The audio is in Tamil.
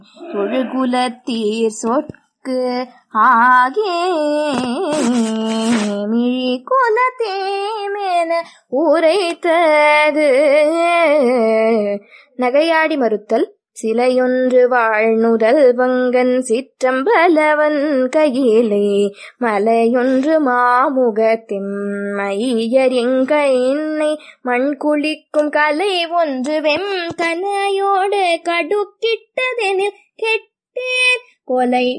தொழுகுலத்தீர் சொற்கு ஆகே மிழி குலத்தேமென உரைத்தது நகையாடி மறுத்தல் சிலையொன்று வாழ்நுதல் வங்கன் சிற்றம்பலவன் கையிலே மலையொன்று மாமுகத்தின் மையரிங்கை மண் குளிக்கும் கலை ஒன்று வெம் கனையோடு கடுக்கிட்டதெனில் கெட்டேன் கொலை